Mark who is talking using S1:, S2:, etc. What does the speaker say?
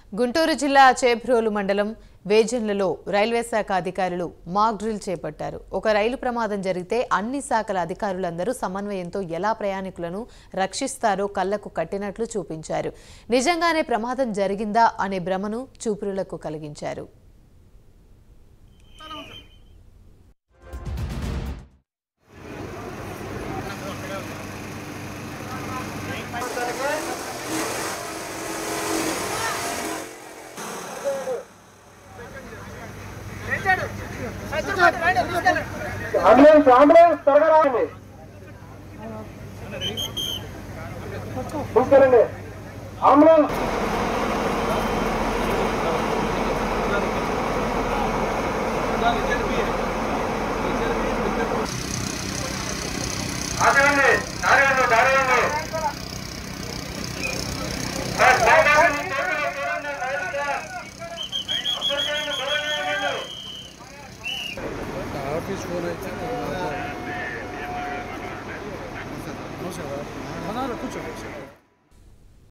S1: గుంటూరు జిల్లా చేబ్రోలు మండలం వేజన్లలో రైల్వే శాఖ అధికారులు మాక్ డ్రిల్ చేపట్టారు ఒక రైలు ప్రమాదం జరిగితే అన్ని శాఖల అధికారులందరూ సమన్వయంతో ఎలా ప్రయాణికులను రక్షిస్తారో కళ్లకు కట్టినట్లు చూపించారు నిజంగానే ప్రమాదం జరిగిందా అనే భ్రమను చూపురులకు కలిగించారు
S2: అంబులెన్స్ అంబులెన్స్ త్వరగా రావండి తీసుకెళ్ళండి అంబులెన్స్ ఆగండి దారివ్వండి దారివ్వండి దయచేసి మీ చేతులు చూడండి దయచేసి. అందరికీ దూరంగా ఉండండి.
S3: ఆఫీస్ ఫోన్ అయితే కూర్చో